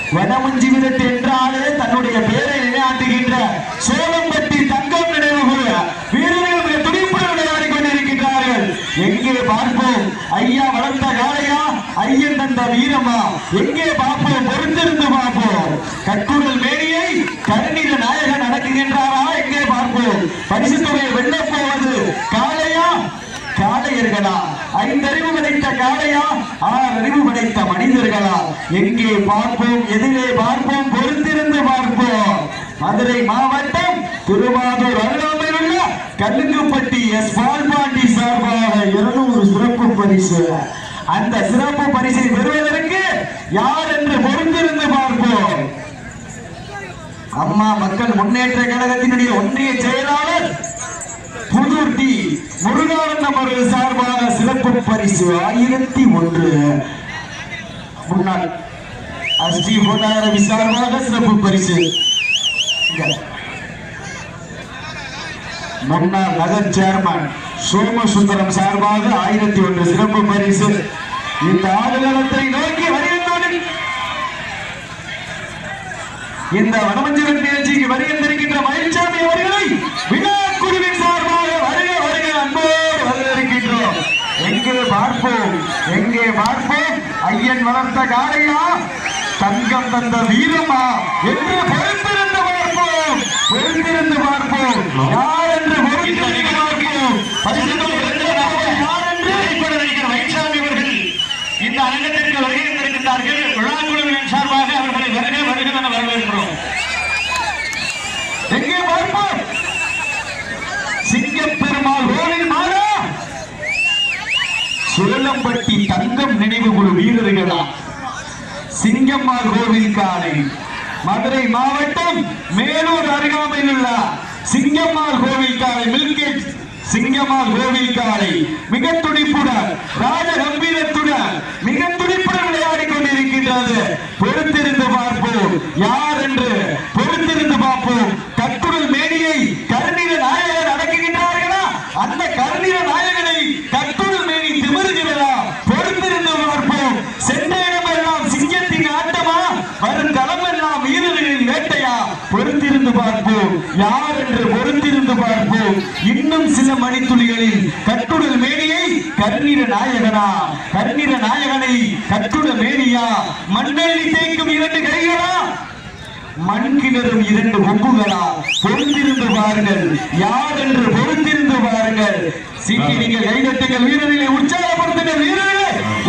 வனமஞ்சி விரட்டு என்றாலே தன்னுடைய பேரை நிலையாட்டுகின்ற சோளம்பட்டி தங்கம் நினைவு கூற வீரர்கள் மிக துடிப்புடன் விளையாடி கொண்டிருக்கின்றார்கள் எங்கே பார்ப்போம் ஐயா வளர்த்த காளையா ஐயன் தந்த வீரமா எங்கே பார்ப்போம் பொறுத்திருந்து பார்ப்போம் கட்டுடல் மேனியை கருநீர நாயகன் நடக்குகின்றாரா எங்கே பார்ப்போம் பரிசு தொகையை வெல்லப் போவது காளையா காளையர்களா ஐந்தறிவு படைத்த காளையா ஆறு அறிவு படைத்த மனிதர்களா எங்கே பார்ப்போம் எதிலே பார்ப்போம் பொறுத்திருந்து பார்ப்போம் மதுரை மாவட்டம் திருவாரூர் அருகாமையில் உள்ள கல்லுங்குப்பட்டி எஸ் பால்பாண்டி சார்பாக இருநூறு சிறப்பு பரிசு அந்த சிறப்பு பரிசை பெறுவதற்கு யார் என்று பொறுத்திருந்து பார்ப்போம் அம்மா மக்கள் முன்னேற்ற கழகத்தினுடைய ஒன்றிய செயலாளர் புதூர் டி முருகானந்தம் அவர்கள் சார்பாக சிறப்பு பரிசு ஆயிரத்தி ஒன்று முன்னாள் ஸ்ரீ பொன்னாரவி சார்பாக சிறப்பு பரிசு இங்க. முன்னாள் நகர் சேர்மன் சோமசுந்தரம் சார்பாக ஆயிரத்தி ஒன்று சிறப்பு பரிசு இந்த ஆடுகளத்தை நோக்கி வருகின்றோடு இந்த வனமஞ்சள் நிகழ்ச்சிக்கு வருகின்றிருக்கின்ற மயில்சாமி அவர்களை விழா குழுவின் சார்பாக வருக வருக அன்போடு வரவேற்கின்றோம் எங்கே பார்ப்போம் எங்கே பார்ப்போம் ஐயன் வளர்த்த காளையா தங்கம் தந்த வீரமா என்று பொறுத்திருந்து பார்ப்போம் பொறுத்திருந்து பார்ப்போம் யார் என்று பொறுத்திருந்து பார்ப்போம் பரிசு தொகை வென்றவர் யார் என்று இப்பொழுது நடிகர் வைசாமி அவர்கள் இந்த அரங்கத்திற்கு வருகை தந்திருக்கின்றார்கள் விழா குழுவின் சார்பாக அவர்களை வருக வருக என வரவேற்கிறோம் எங்கே பார்ப்போம் சிங்கம் பெருமாள் கோவில் மாதா சுழலம்பட்டி தங்கம் நினைவு குழு வீரர்களா சிங்கம்மாள் கோவில் காலை மதுரை மாவட்டம் மேலூர் அருகாமையில் உள்ள சிங்கம்மாள் கோவில் காலை மில்கேட் சிங்கம்மாள் கோவில் காலை மிக துடிப்புடன் ராஜ கம்பீரத்துடன் மிக துடிப்புடன் விளையாடி கொண்டிருக்கின்றது பொறுத்திருந்து பார்ப்போம் யார் என்று பொறுத்திருந்து பார்ப்போம் கட்டுடல் மேனியை கருநீர நாயகர் அடக்குகின்றார்களா அந்த கருநீர நாயகனை கட்டுடல் மேனி திமிருகிறதா பொறுத்திருந்து பார்ப்போம் சென்ற இடமெல்லாம் சிங்கத்தின் ஆட்டமா வரும் களமெல்லாம் வீரர்களின் வேட்டையா பொறுத்திருந்து பார்ப்போம் யார் என்று பொறுத்திருந்து பார்ப்போம் இன்னும் சில மணித்துளிகளில் கட்டுடல் மேனியை கருநீர நாயகனா கருநீர நாயகனை கட்டுடல் மேனியா மண்ணெள்ளி தேய்க்கும் இரண்டு கைகளா மண் கிணறும் இரண்டு கொம்புகளா பொறுத்திருந்து பாருங்கள் யார் என்று பொறுத்திருந்து பாருங்கள் சீட்டி நீங்கள் கைதட்டுங்கள் வீரர்களை உற்சாகப்படுத்துங்கள் வீரர்களை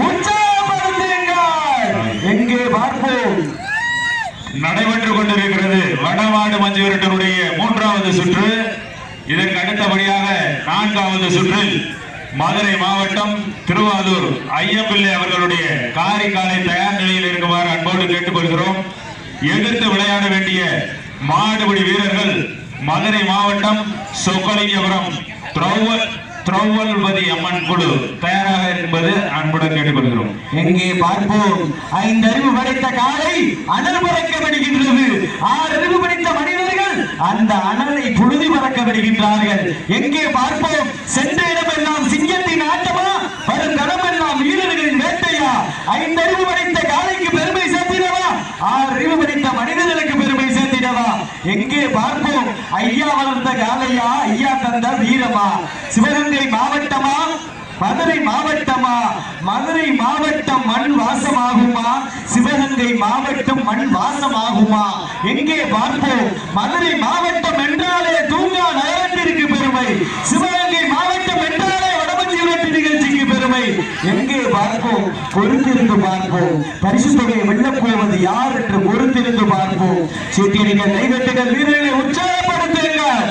உற்சாகப்படுத்துங்கள் எங்கே பார்ப்போம் நடைபெற்றுக் கொண்டிருக்கிறது வடமாடு மஞ்சு விரட்டனுடைய மூன்றாவது சுற்று இதற்கு அடுத்தபடியாக நான்காவது சுற்றில் மதுரை மாவட்டம் திருவாரூர் ஐயம்பிள்ளை அவர்களுடைய காரிக்காலை தயார் நிலையில் இருக்குமாறு அன்போடு கேட்டுக்கொள்கிறோம் எதிர்த்து விளையாட வேண்டிய மாடுபிடி வீரர்கள் மதுரை மாவட்டம் சொக்கலிங்கபுரம் திரௌவல் திரௌவல்பதி அம்மன் குழு தயாராக என்பது அன்புடன் கேட்டுக்கொள்கிறோம் எங்கே பார்ப்போம் ஐந்து அறிவு படைத்த காலை அனல் பறக்க விடுகின்றது ஆறு அறிவு படைத்த மனிதர்கள் அந்த அனலை புழுதி பறக்க விடுகின்றார்கள் எங்கே பார்ப்போம் சென்ற இடமெல்லாம் சிங்கத்தின் ஆட்டமா வரும் கடமெல்லாம் வீரர்களின் வேட்டையா ஐந்து அறிவு படைத்த காலைக்கு பெருமை சேர்த்திடவா ஆறு அறிவு படைத்த மனிதர்களுக்கு பெருமை சேர்த்திடவா எங்கே பார்ப்போம் ஐயா வளர்ந்த காலையா ஐயா தந்த வீரமா சிவகங்கை மாவட்டமா மதுரை மாவட்டமா மதுரை மாவட்டம் மண் வாசமாகுமா சிவகங்கை மாவட்டம் மண் வாசமாகுமா எங்கே பார்ப்போம் மதுரை மாவட்டம் என்றாலே தூங்கா நகரத்திற்கு பெருமை சிவகங்கை மாவட்டம் என்றாலே வடமஞ்சி விரட்டு நிகழ்ச்சிக்கு பெருமை எங்கே பார்ப்போம் பொறுத்திருந்து பார்ப்போம் பரிசு தொகையை வெல்லப் போவது யார் என்று பொறுத்திருந்து பார்ப்போம் சீட்டியடிகள் கைவெட்டுகள் வீரர்களை உற்சாகப்படுத்துங்கள்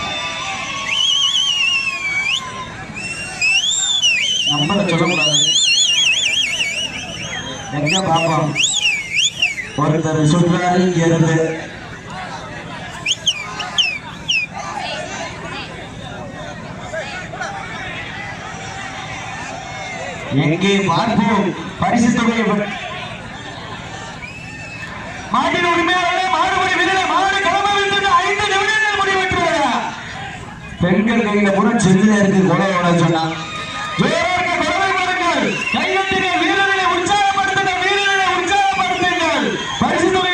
நம்பரை சொல்லக்கூடாது எங்க பாப்போம் ஒருத்தர் சொல்றாரு இங்க இருந்து எங்கே பார்ப்போம் பரிசு தொகையை பெ- மாட்டின் உரிமையாளரே மாடுபடி வீரரே மாடு கிளம்ப விட்டு ஐந்து நிமிடங்கள் முடிவெற்று பெண்கள் கையில பூரா செல்லுல இருக்கு கொலையோட சொன்னா ஜோராக கொலை கொடுங்கள் கையெழுத்துங்கள் வீரர்களை உற்சாகப்படுத்துங்கள் வீரர்களை உற்சாகப்படுத்துங்கள் பரிசு தொகை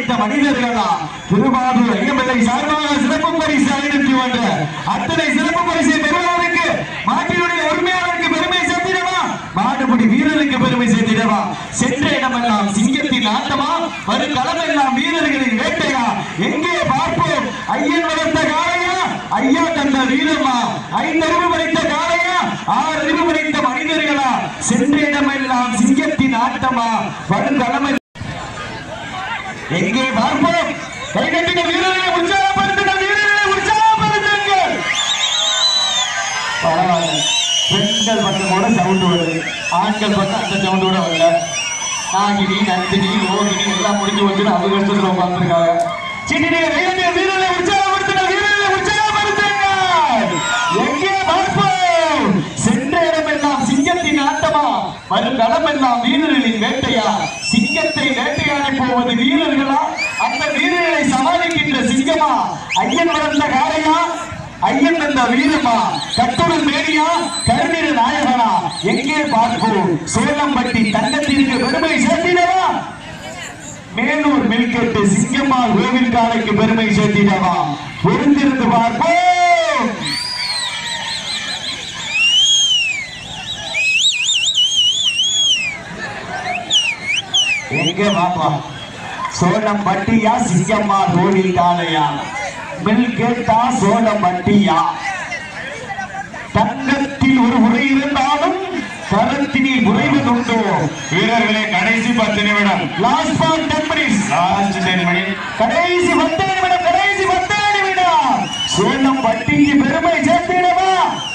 படைத்த மனிதர்களா திருவாரூர் ஐயம்பிள்ளை சார்பாக சிறப்பு பரிசு ஐநூற்றி ஒன்று அத்தனை சிறப்பு பரிசை பெறுவதற்கு மாட்டினுடைய உரிமையாளருக்கு பெருமை சேர்த்திடவா மாடுபிடி வீரருக்கு பெருமை சேர்த்திடவா சென்ற இடமெல்லாம் சிங்கத்தின் ஆட்டமா வரும் களமெல்லாம் வீரர்களின் வேட்டையா எங்கே பார்ப்போம் ஐயன் வளர்த்த காளையா ஐயா தந்த வீரமா ஐந்தறிவு படைத்த காளையா ஆறு அறிவு படைத்த மனிதர்களா சென்ற இடமெல்லாம் சிங்கத்தின் ஆட்டமா வரும் களமெல்லாம் எங்கே பார்ப்போம் கைகட்டின வீரர்களை உற்சாகப்படுத்துங்க வீரர்களை உற்சாகப்படுத்துங்கள் பரவாயில்ல பெண்கள் பக்கம் கூட சவுண்ட் வருது ஆண்கள் பக்கம் அந்த சவுண்ட் கூட வரல நாகினி நந்தினி ரோகிணி எல்லாம் முடிஞ்சு வச்சுட்டு அவங்க இடத்துல உட்காந்துருக்காங்க சின்ன கைகட்டின வீரர்களை உற்சாகப்படுத்துங்க வீரர்களை உற்சாகப்படுத்துங்க எங்கே பார்ப்போம் சென்ற இடமெல்லாம் சிங்கத்தின் ஆட்டமா வரும் களமெல்லாம் வீரர்களின் வேட்டையா சிங்கத்தை வேட்டையாடி போவது வீரர்களா அந்த வீரர்களை சமாளிக்கின்ற சிங்கமா ஐயன் வளர்ந்த காளையா ஐயன் வந்த வீரமா கட்டுடன் மேனியா கருணிர நாயகனா எங்கே பார்ப்போம் சோழம்பட்டி தங்கத்திற்கு பெருமை சேர்த்திடவா மேலூர் மில்கெட்டு சிங்கம்மா கோவில் காலைக்கு பெருமை சேர்த்திடவா பொருந்திருந்து பார்ப்போம் எங்க பாப்பா சோழம் பட்டியா சிங்கம்மா கோவில் காளையா மில் கேட்டா சோழம் பட்டியா தங்கத்தில் ஒரு முறை இருந்தாலும் கரத்தினில் உறைவதுண்டோ வீரர்களே கடைசி பத்து நிமிடம் last for ten minutes last ten minute கடைசி பத்து நிமிடம் கடைசி பத்து நிமிடம் சோழம் பட்டிக்கு பெருமை சேர்த்திடவா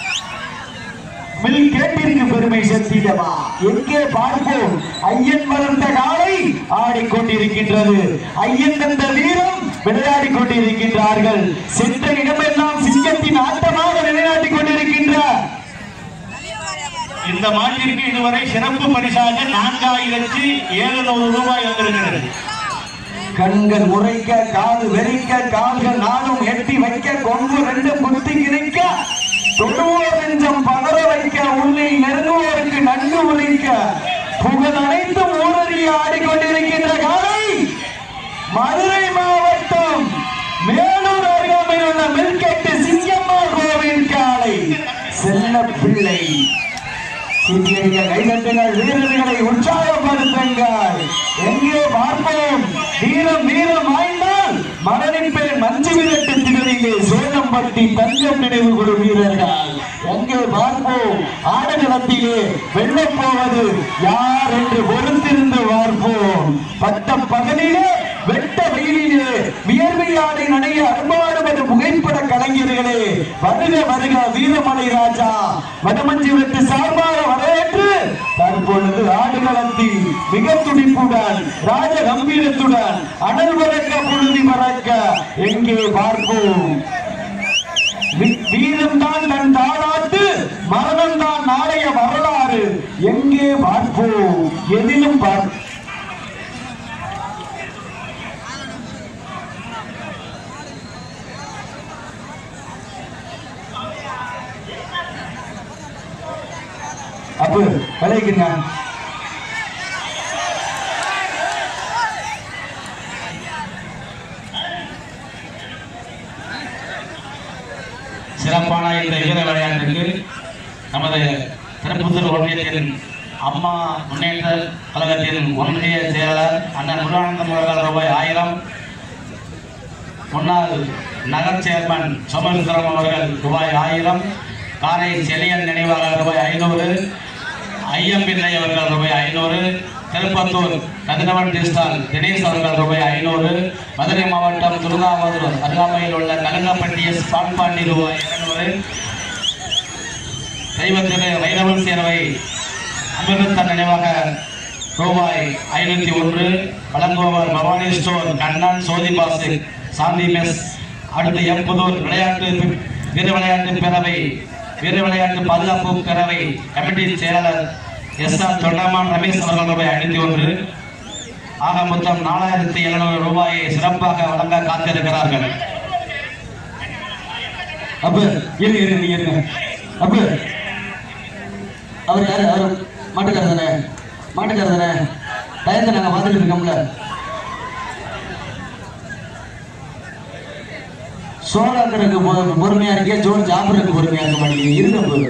மில் கேட்டிற்கு பெருமை சேர்த்திடவா எங்கே பார்ப்போம் ஐயன் வளர்ந்த காலை ஆடிக்கொண்டிருக்கின்றது ஐயன் தந்த வீரம் விளையாடி கொண்டிருக்கின்றார்கள் சென்ற இடமெல்லாம் சிங்கத்தின் ஆட்டமாக நிலைநாட்டிக் கொண்டிருக்கின்ற இந்த மாட்டிற்கு இதுவரை சிறப்பு பரிசாக நான்காயிரத்தி எழுநூறு ரூபாய் வந்திருக்கிறது கண்கள் உரைக்க காது வெறிக்க கால்கள் நானும் எட்டி வைக்க கொங்கு ரெண்டு குத்தி கிழிக்க தொடுவோர் நெஞ்சம் பதற வைக்க உள்ளில் நெருங்குவோருக்கு நன்கு உரைக்க புகழ் அனைத்தும் ஊரறிய ஆடிக்கொண்டிருக்கின்ற காலை மதுரை மாவட்டம் மேலூர் அருகாமையில் உள்ள மில்கெட்டு சிங்கம்மா கோவில் காலை செல்ல பிள்ளை சிறிய கைதட்டுங்கள் வீரர்களை உற்சாகப்படுத்துங்கள் எங்கே பார்ப்போம் வீரம் வீரம் வாய்ந்தால் மணலின் பேர் மஞ்சு விரட்டு திகழிலே சோழம்பட்டி தங்கம் நினைவு கொடு வீரர்கள் எங்கே பார்ப்போம் ஆடுகளத்திலே வெள்ளப் போவது யார் என்று பொறுத்திருந்து பார்ப்போம் பட்ட பகலிலே வெட்ட வெயிலிலே வியர்வையாடை நனைய அன்பாடுவது புகைப்பட கலைஞர்களே வருக வருக வீரமலை ராஜா வடமஞ்சி வெட்டு சார்பாக வரவேற்று தற்பொழுது ஆடுகளத்தில் மிக துடிப்புடன் ராஜ கம்பீரத்துடன் அனல் பறக்க புழுதி பறக்க எங்கே பார்ப்போம் வி- வீரம்தான் தன் தாளாட்டு மரணம் தான் நாளைய வரலாறு எங்கே பார்ப்போம் எதிலும் பார்ப்போம் அப்ப விளைக்குங்க சிறப்பான இந்த வீர விளையாட்டுக்கு நமது திருப்பத்தூர் ஒன்றியத்தின் அம்மா முன்னேற்ற கழகத்தின் ஒன்றிய செயலர் அண்ணன் முருகானந்தம் அவர்கள் ரூபாய் ஆயிரம் முன்னாள் நகர் சேர்மன் சோமசுந்தரம் அவர்கள் ரூபாய் ஆயிரம் காரை செலியன் நினைவாக ரூபாய் ஐநூறு ஐயம்பிள்ளை அவர்கள் ரூபாய் ஐநூறு திருப்பத்தூர் கதிரவன் டிஸ்டால் தினேஷ் அவர்கள் ரூபாய் ஐநூறு மதுரை மாவட்டம் துர்காவதூர் அருகாமையில் உள்ள கலங்கப்பட்டி எஸ் பாண்பாண்டி ரூபாய் இருநூறு தெய்வத்திரு வைரவன் சேர்வை அமிர்தத்தன் நினைவாக ரூபாய் ஐநூத்தி ஒன்று வழங்குபவர் பவானி ஸ்டோர் கண்ணன் சோதிபாசு சாந்தி மெஸ் அடுத்து எம்புதூர் விளையாட்டு பி- வீர விளையாட்டு பேரவை வீர விளையாட்டு பாதுகாப்பு பேரவை கமிட்டி செயலாளர் எஸ் ஆர் தொண்டமான் ரமேஷ் அவர்கள் ரூபாய் ஐநூத்தி ஒன்று ஆக மொத்தம் நாலாயிரத்தி எழுநூறு ரூபாயை சிறப்பாக வழங்க காத்திருக்கிறார்கள் அப்ப இருங்க இருங்க நீங்க இருங்க அப்ப அவர் யாரு அவர் மாட்டுக்காரர் தானே மாட்டுக்காரர் தானே டயத்தை நாங்க பார்த்துட்டு இருக்கோம்ல சோழாக்கருக்கு பொ- பொறுமையா இருக்கியா ஜோன் ஜாபருக்கு பொறுமையா இருக்க மாட்டேங்குது இருங்க போது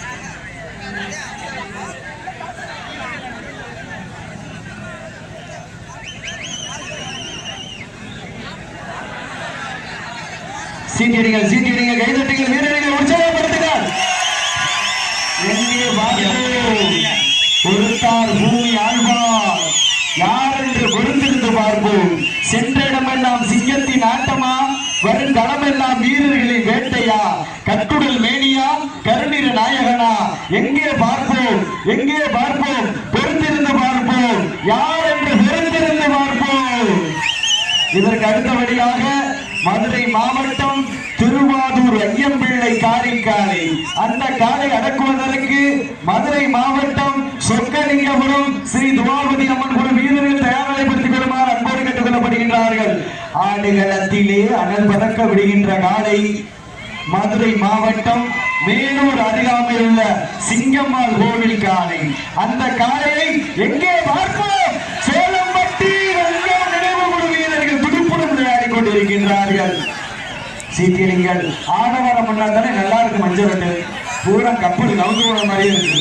சீட்டியடிகள் சீட்டியடிகள் கைதட்டுங்கள் வீரர்கள் உற்சாகப்படுத்துங்கள் எங்கே பார்ப்போம் பொறுத்தார் பூமி ஆழ்வார் யார் என்று பொறுத்திருந்து பார்ப்போம் சென்ற இடமெல்லாம் சிங்கத்தின் ஆட்டமா வரும் களமெல்லாம் வீரர்களின் வேட்டையா கட்டுடல் மேனியா கருணிர நாயகனா எங்கே பார்ப்போம் எங்கே பார்ப்போம் பொறுத்திருந்து பார்ப்போம் யார் என்று பொறுத்திருந்து பார்ப்போம் இதற்கு அடுத்தபடியாக மதுரை மாவட்டம் திருவாரூர் ஐயம்பிள்ளை காரிக்காலை அந்த காலை அடக்குவதற்கு மதுரை மாவட்டம் சொக்கலிங்கபுரம் ஸ்ரீ துவாபதி அம்மன் குழு வீரர்கள் தயார் நிலைப்படுத்திக் கொள்ளுமாறு அன்போடு கேட்டுக் கொள்ளப்படுகின்றார்கள் ஆடுகளத்திலே அனல் பறக்க விடுகின்ற காலை மதுரை மாவட்டம் மேலூர் அருகாமையில் உள்ள சிங்கம்மாள் கோவில் காலை அந்த காலையை எங்கே பார்ப்போம் சேலம்பட்டி ரங்கம் நினைவு குழு வீரர்கள் துடுப்புடன் விளையாடிக் கொண்டிருக்கின்றார்கள் சீட்டியடிங்கள் ஆடவரம் பண்ணா தானே நல்லா இருக்கு மஞ்சள் வெட்டு பூரா கப்பல் நவுந்து போன மாதிரியே இருக்கு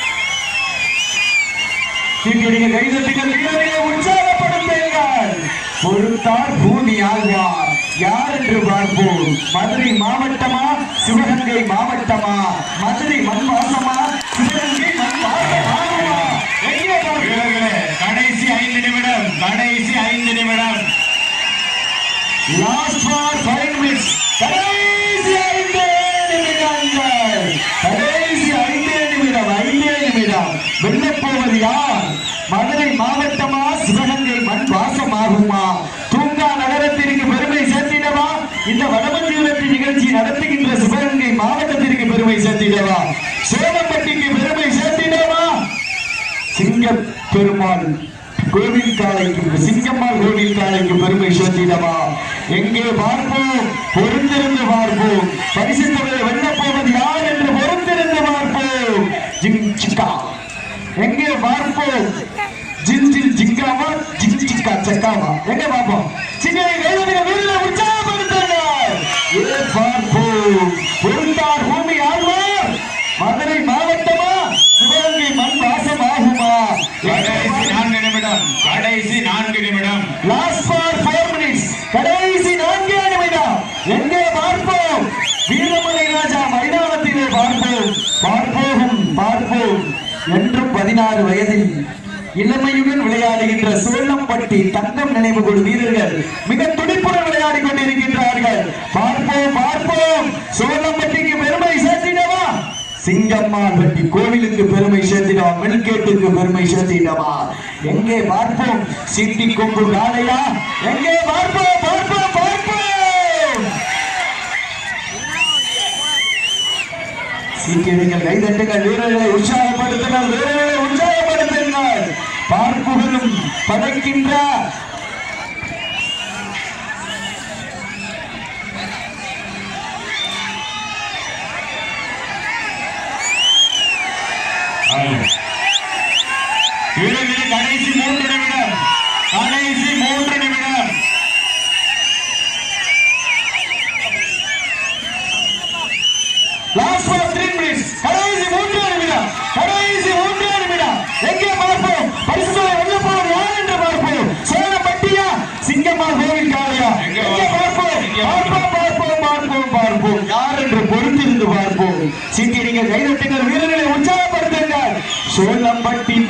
சீட்டியடிங்க கைதட்டுங்கள் வீரர்களை உற்சாகப்படுத்துங்கள் பொறுத்தார் பூமி ஆழ்வார் யார் என்று பார்ப்போம் மதுரை மாவட்டமா சிவகங்கை மாவட்டமா மதுரை மண் வாசமா சிவகங்கை மண் வாசமா எங்கே பார்ப்போம் வீரர்களே கடைசி ஐந்து நிமிடம் கடைசி ஐந்து நிமிடம் லாஸ்ட் ஃபார் ஃபைவ் மினிட்ஸ் கடைசி ஐந்து நிமிடங்கள் கடைசி ஐந்து நிமிடம் ஐந்தே நிமிடம் வெல்லப்போவது யார் மதுரை மாவட்டமா சிவகங்கை மண் வாசமாகுமா தூங்கா நகரத்திற்கு பெருமை சேர்த்திடவா இந்த வடமஞ்சியூரத்தி நிகழ்ச்சி நடத்துகின்ற சிவகங்கை மாவட்டத்திற்கு பெருமை சேர்த்திடவா சோழப்பட்டிக்கு பெருமை சேர்த்திடவா சிங்க பெருமாள் கோவில் காலைக்கு சிங்கம்மாள் கோவில் காலைக்கு பெருமை சேர்த்திடவா எங்கே பார்ப்போம் பொறுத்திருந்து பார்ப்போம் பரிசு தொகையை வெல்லப் போவது யார் என்று பொறுத்திருந்து பார்ப்போம் ஜிங் சிக்கா எங்கே பார்ப்போம் ஜின் ஜில் ஜிங்காவா ஜிங் சிக்கா சக்காவா எங்க பார்ப்போம் சிங்கை கைவதிக வீரரை உற்சாகப்படுத்துங்க ஏ பார்ப்போம் பொருந்தார் பூமி ஆழ்வார் மதுரை மாவட்டமா சிவகங்கை மண் வாசமாகுமா கடைசி நான்கு நிமிடம் கடைசி நான்கு நிமிடம் லாஸ்ட் ஃபார் ஃபோர் மினிட்ஸ் கடைசி நான்கே நிமிடம் எங்கே பார்ப்போம் வீரமலை ராஜா மைதானத்திலே பார்ப்போம் பார்ப்போம் பார்ப்போம் என்றும் பதினாறு வயதில் இளமையுடன் விளையாடுகின்ற சோழம்பட்டி தங்கம் நினைவு கொள் வீரர்கள் மிக துடிப்புடன் விளையாடி கொண்டிருக்கின்றார்கள் பார்ப்போம் பார்ப்போம் சோழம்பட்டிக்கு பெருமை சேர்த்திடவா சிங்கம்மாள் வெட்டி கோவிலுக்கு பெருமை சேர்த்திடவா மெல்கேட்டுக்கு பெருமை சேர்த்திடவா எங்கே பார்ப்போம் சிட்டி கொம்பு காளையா எங்கே பார்ப்போம் பார்ப்போம் பார்ப்போம் சீக்கியடிகள் கைதட்டுங்கள் வீரர்களை உற்சாகப்படுத்துங்கள் வீரர்களை உற்சாகப்படுத்துங்கள் பார்ப்புகளும் படைக்கின்ற வீரர்களே கடைசி மூன்று நிமிடம் கடைசி மூன்று நிமிடம் லாஸ்ட் ஃபார் த்ரீ மினிட்ஸ் கடைசி மூன்று நிமிடம் கடைசி மூன்று நிமிடம் எங்கே பார்ப்போம் பரிசுகளை வெல்ல போவது யார் என்று பார்ப்போம் சேலம் பட்டியா சிங்கம்மாள் கோவில் காளையா எங்கே எங்கே பார்ப்போம் எங்கே பார்ப்போம் பார்ப்போம் பார்ப்போம் பார்ப்போம் யார் என்று பொறுத்திருந்து பார்ப்போம் சீட்டி நீங்கள் கைதட்டுங்கள் வீரர்களை உற்சாகப்படுத்துங்கள் சோழம்பட்டி